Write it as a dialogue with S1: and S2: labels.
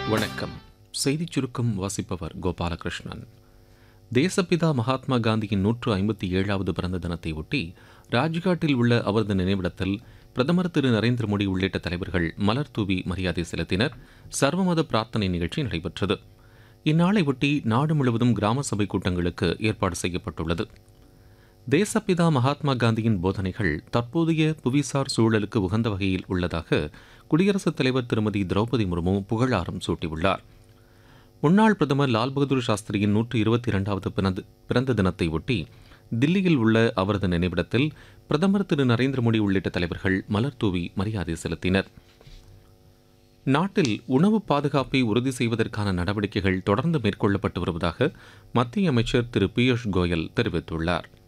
S1: வணக்கம் செய்திச் சுருக்கம் வாசிப்பவர் கோபாலகிருஷ்ணன் தேசப்பிதா மகாத்மா காந்தியின் நூற்று ஐம்பத்தி ஏழாவது பிறந்த தினத்தை ஒட்டி ராஜ்காட்டில் உள்ள அவரது நினைவிடத்தில் பிரதமர் திரு நரேந்திர மோடி உள்ளிட்ட தலைவர்கள் மலர் தூவி மரியாதை செலுத்தினர் சர்வமத பிரார்த்தனை நிகழ்ச்சி நடைபெற்றது இந்நாளை ஒட்டி நாடு முழுவதும் கிராம சபை கூட்டங்களுக்கு ஏற்பாடு செய்யப்பட்டுள்ளது தேசப்பிதா மகாத்மா காந்தியின் போதனைகள் தற்போதைய புவிசார் சூழலுக்கு உகந்த வகையில் உள்ளதாக குடியரசுத் தலைவர் திருமதி திரௌபதி முர்மு புகழாரம் சூட்டியுள்ளார் முன்னாள் பிரதமர் லால் பகதூர் சாஸ்திரியின் நூற்று இருபத்தி இரண்டாவது பிறந்த பிறந்த தினத்தை ஒட்டி தில்லியில் உள்ள அவரது நினைவிடத்தில் பிரதமர் திரு நரேந்திர மோடி உள்ளிட்ட தலைவர்கள் மலர் தூவி மரியாதை செலுத்தினர் நாட்டில் உணவு பாதுகாப்பை உறுதி செய்வதற்கான நடவடிக்கைகள் தொடர்ந்து மேற்கொள்ளப்பட்டு வருவதாக மத்திய அமைச்சர் திரு பியூஷ் கோயல் தெரிவித்துள்ளார்